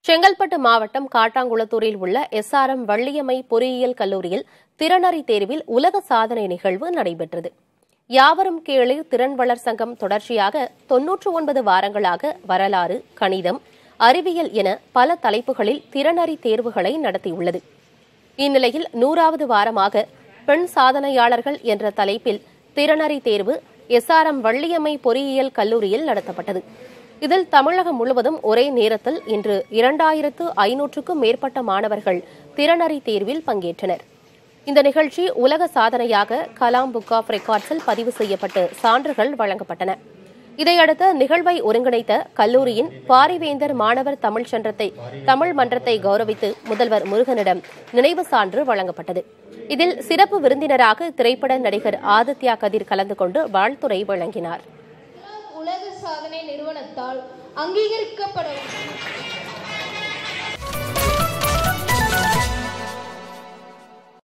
செங்கல்பட்டு மாவட்டம் காட்டாங்குளத்தூரில் உள்ள எஸ்ஆர்எம் வள்ளியம்மை பொறியியல் கல்லூரியில் திறனறி தேர்வில் உலக சாதனை நிகழ்வு நடைபெற்றது யாவரும் கேளிர் திறன் வளர் சங்கம் தொடர்ச்சியாக தொன்னூற்று ஒன்பது வாரங்களாக வரலாறு கணிதம் அறிவியல் என பல தலைப்புகளில் திறனறி தேர்வுகளை நடத்தியுள்ளது இந்நிலையில் நூறாவது வாரமாக பெண் சாதனையாளர்கள் என்ற தலைப்பில் திறனறி தேர்வு எஸ்ஆர்எம் வள்ளியம்மை பொறியியல் கல்லூரியில் நடத்தப்பட்டது இதில் தமிழகம் முழுவதும் ஒரே நேரத்தில் இன்று இரண்டாயிரத்து ஐநூற்றுக்கும் மேற்பட்ட மாணவர்கள் திறனறி தேர்வில் பங்கேற்றனர் இந்த நிகழ்ச்சி உலக சாதனையாக கலாம் புக் ஆஃப் ரெக்கார்ட்ஸில் பதிவு செய்யப்பட்டு சான்றுகள் வழங்கப்பட்டன இதையடுத்து நிகழ்வை ஒருங்கிணைத்த கல்லூரியின் பாரிவேந்தர் மாணவர் தமிழ் சன்றத்தை தமிழ் மன்றத்தை கௌரவித்து முதல்வர் முருகனிடம் நினைவு சான்று வழங்கப்பட்டது இதில் சிறப்பு விருந்தினராக திரைப்பட நடிகர் ஆதித்யா கதிர் கலந்து கொண்டு வாழ்த்துரை வழங்கினார் உலக சாதனை நிறுவனத்தால் அங்கீகரிக்கப்படும்